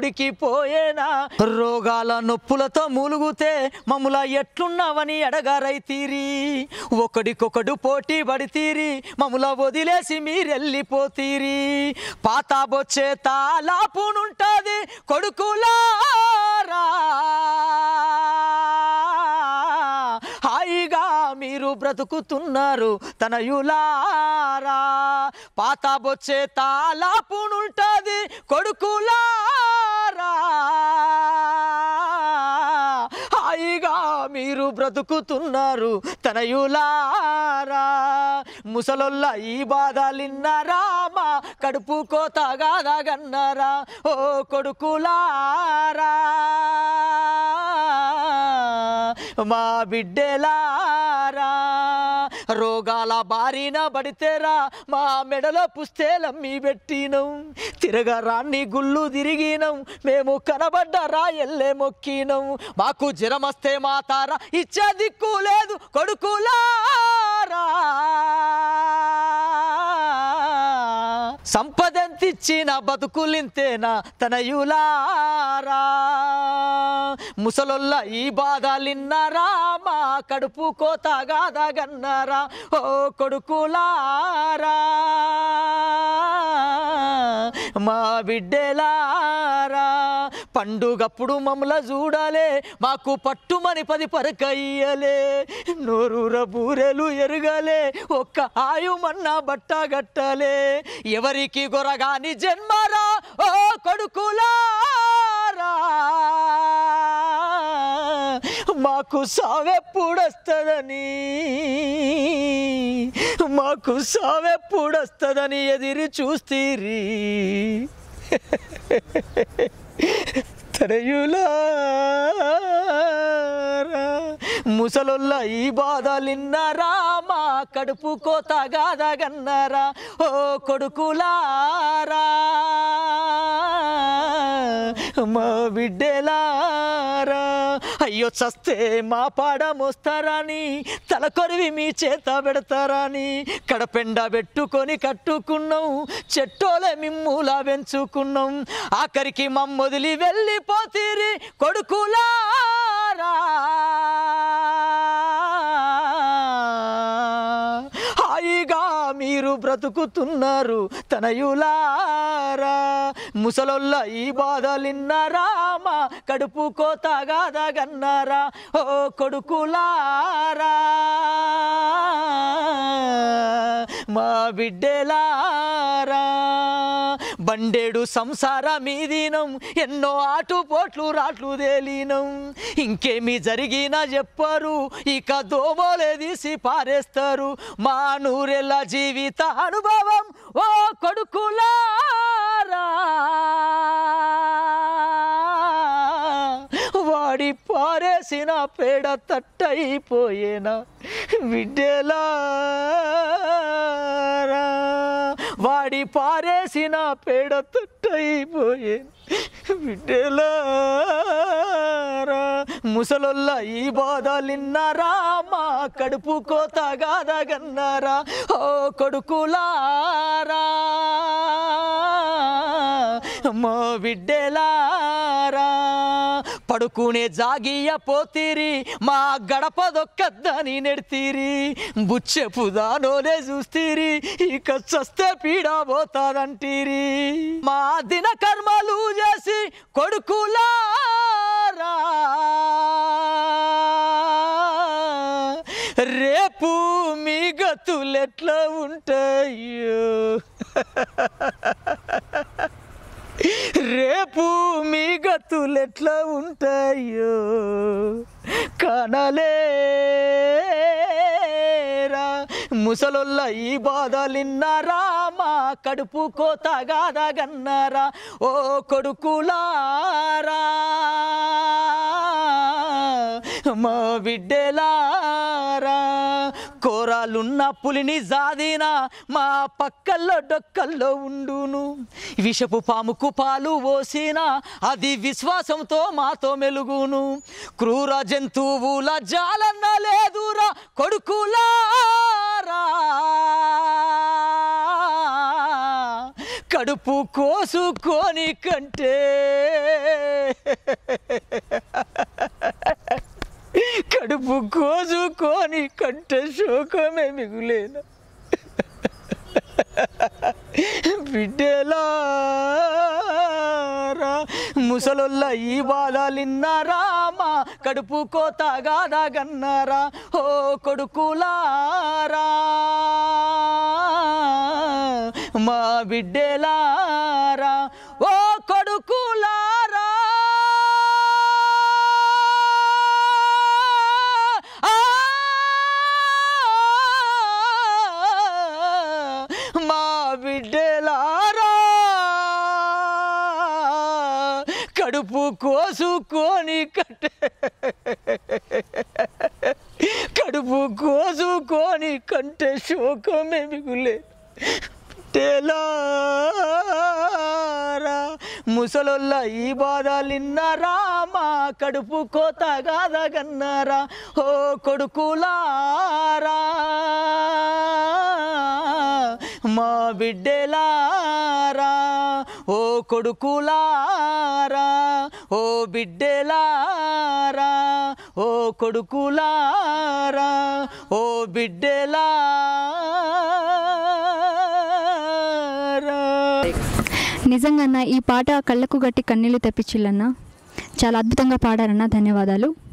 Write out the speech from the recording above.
గుడికి పోయేనా రోగాల నొప్పులతో మూలుగుతే మమ్ముల ఎట్లున్నావని అడగారైతీరి ఒకడికొకడు పోటీ పడితీరి మమ్ముల వదిలేసి మీరెళ్ళిపోతీరి పాత బొచ్చే తాలాపునుంటది కొడుకులారా హాయిగా మీరు బ్రతుకుతున్నారు తనయులారా పాత బొచ్చే తాలాపునుంటది కొడుకులారా హాయిగా మీరు బ్రతుకుతున్నారు తనయులారా ముసలొల్ల ఈ బాధలిన్నారా మా కడుపు కోతగాదగన్నారా ఓ కొడుకులారా మా బిడ్డెలారా రోగాల బారిన పడితేరా మా మెడలో పుస్తేలమ్మి పెట్టినం తిరగరాన్ని గుళ్ళు తిరిగినం మేము కనబడ్డరా ఎల్లే మొక్కినం మాకు జ్వరమస్తే మాతారా ఇచ్చే దిక్కు లేదు కొడుకులారా సంపదంతిచ్చిన బతుకులింతేనా తనయులారా ముసలొల్ల ఈ బాధలిన్నారా మా కడుపు కోతగాదగన్నారా ఓ కొడుకులారా మా బిడ్డెలారా పండుగప్పుడు మమ్మల చూడాలే మాకు పట్టుమని పది పరకయ్యలే నోరూర బూరెలు ఎరగలే ఒక్క ఆయుమన్నా బట్ట గట్టలే ఎవరికి గొరగాని జన్మరా ఓ కొడుకులారా మాకు సావెప్పుడొస్తుందని మాకు సావెప్పుడొస్తుందని ఎదిరి చూస్తీరి తనయులారా ముసలొల్ల ఈ బాధలిన్నారా మా కడుపు కోతగాదగన్నారా ఓ కొడుకులారా మా బిడ్డెలారా అయ్యో చస్తే మా పాడ మోస్తారని తల కొరివి మీ చేత పెడతారని కడపెండ పెట్టుకొని కట్టుకున్నాం చెట్టోలే మిమ్ములా పెంచుకున్నాం ఆఖరికి మమ్మొదిలి వెళ్ళిపోతీరి కొడుకులారా హాయిగా మీరు బ్రతుకుతున్నారు తనయులారా ముసలొల్ల ఈ బాధలిన్నారా మా కడుపు కోతగాదగన్నారా ఓ కొడుకులారా మా బిడ్డెలారా బండేడు సంసార మీదినం ఎన్నో ఆటుపోట్లు రాట్లు తేలినం ఇంకేమి జరిగినా చెప్పరు ఇక దోమలే తీసి పారేస్తారు మా నూరెళ్ళ జీవిత అనుభవం ఓ కొడుకులారా వాడి పారేసిన పేడ తట్టయిపోయేనా బిడ్డెలారా వాడి పారేసిన పేడ తట్టయిపోయే బిడ్డెలారా ముసలొల్ల ఈ బాధలిన్నారా మా కడుపు కోతగాదగన్నారా ఓ కొడుకులారా మా బిడ్డెలారా పడుకునే జాగియ పోతిరి మా గడప దొక్కద్దని నెడితీరి బుచ్చెపు దానోనే చూస్తీరి ఇక చస్తే పీడ పోతాదంటీరి మా దిన కర్మలు చేసి కొడుకులారా రేపు మీ గతులెట్లా ఉంటాయో రేపు మీ గతులెట్లా ఉంటాయో కనలేరా ముసలొల్ల ఈ బాధలిన్నారా మా కడుపు కోతగాదగన్నారా ఓ కొడుకులారా మా బిడ్డెలారా కోరాలున్న పులిని జాదిన మా పక్కల్లో డొక్కల్లో ఉండును విషపు పాముకు పాలు పోసిన అది విశ్వాసంతో మాతో మెలుగును క్రూర జంతువుల జాలన్న లేదురా కొడుకులారా కడుపు కోసుకొని కంటే కడుపు కోసుకొని కంటే శోకమే మిగులేనా బిడ్డలారా ముసలొల్ల ఈ బాధలిన్నారా మా కడుపు కోత గాదగన్నారా ఓ కొడుకులారా మా బిడ్డలారా ఓ కొడుకులారా మా బిడ్డలారా కడుపు కోసుకొని కట్టే కడుపు కోసుకొని కంటే శోకమే మిగులే బిడ్డలారా ముసలొల్ల ఈ బాధలిన్నారా మా కడుపు కోత గాదగన్నారా ఓ కొడుకులారా మా బిడ్డలారా ఓ కొడుకులారా ఓ బిడ్డలారా ఓ కొడుకులారా ఓ బిడ్డలారా నిజంగా అన్న ఈ పాట కళ్ళకు గట్టి కన్నీళ్లు తెప్పించిల్లన్న చాలా అద్భుతంగా పాడారన్న ధన్యవాదాలు